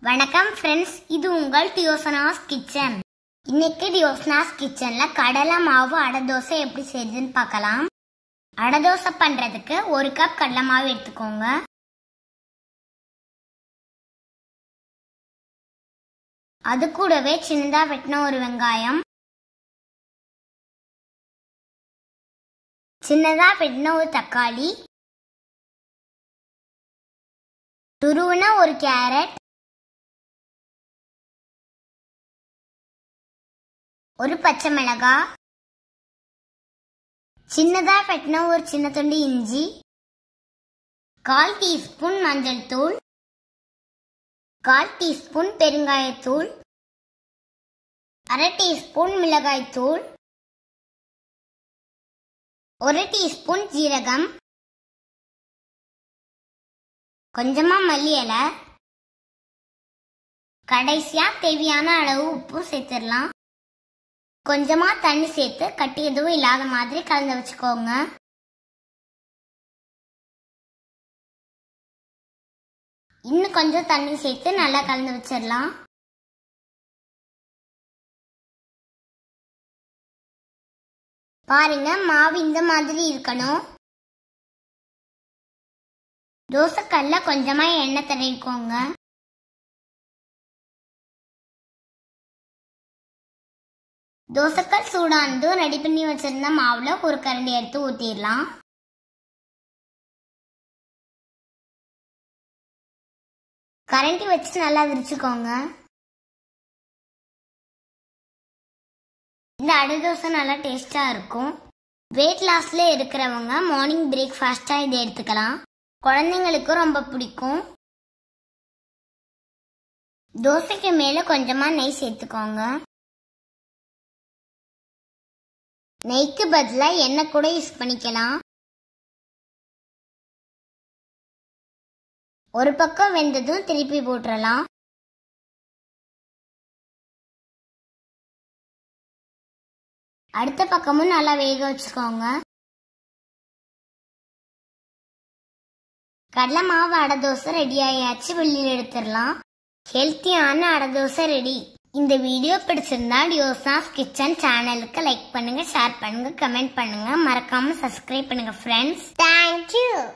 வணக்கம் ஃப்ரெண்ட்ஸ் இது உங்கள் டியோசனாஸ் கிச்சன் இன்னைக்கு டியோசனாஸ் கிச்சன்ல கடலை மாவு அடை தோசை எப்படி செய்யுதுன்னு பார்க்கலாம் அடை தோசை பண்றதுக்கு ஒரு கப் கடலை மாவு எடுத்துக்கோங்க அது கூடவே சின்னதா வெட்டின ஒரு வெங்காயம் சின்னதா வெட்டின ஒரு தக்காளி துருவின ஒரு கேரட் ஒரு பச்சை மிளகாய் சின்னதா வெட்டின ஒரு சின்ன துண்டு இஞ்சி கால் டீஸ்பூன் மஞ்சள் தூள் கால் டீஸ்பூன் பெருங்காயத்தூள் அரை டீஸ்பூன் மிளகாய் தூள் ஒரு டீஸ்பூன் ஜீரகம் கொஞ்சமா மல்லி இலை கடைசியா தேவையான அளவு உப்பு சேர்த்துடலாம் கொஞ்சமா தண்ணி சேர்த்து கட்டி எதுவும் இல்லாத மாதிரி கலந்து வச்சுக்கோங்க இன்னும் கொஞ்சம் தண்ணி சேர்த்து நல்லா கலந்து வச்சிடலாம் பாருங்க மாவு இந்த மாதிரி இருக்கணும் தோசைக்கல்ல கொஞ்சமா எண்ணெய் தடவிக்கோங்க தோசைக்கல் சூடானதும் ரெடி பண்ணி வச்சிருந்த மாவுல ஒரு கரண்டி எடுத்து ஊத்திடலாம் கரண்டி வச்சு நல்லா விரிச்சுக்கோங்க இந்த அடை தோசை நல்லா டேஸ்டா இருக்கும் வெயிட் லாஸ்ல இருக்கிறவங்க மார்னிங் பிரேக்ஃபாஸ்டா இதை எடுத்துக்கலாம் குழந்தைங்களுக்கும் ரொம்ப பிடிக்கும் தோசைக்கு மேல கொஞ்சமா நெய் சேர்த்துக்கோங்க நெய்க்கு பதிலா எண்ணெய் கூட யூஸ் பண்ணிக்கலாம் ஒரு பக்கம் வெந்ததும் திருப்பி போட்டுறலாம் அடுத்த பக்கமும் நல்லா வேக வச்சுக்கோங்க கடலை மாவு அடை தோசை ரெடி ஆயாச்சு வெளியில் எடுத்துடலாம் ஹெல்த்தியான அடை தோசை ரெடி இந்த வீடியோ பிடிச்சிருந்தா டியோசாஸ் கிச்சன் சேனலுக்கு லைக் பண்ணுங்க ஷேர் பண்ணுங்க கமெண்ட் பண்ணுங்க மறக்காம சப்ஸ்கிரைப் பண்ணுங்க ஃப்ரெண்ட்ஸ் தேங்க்யூ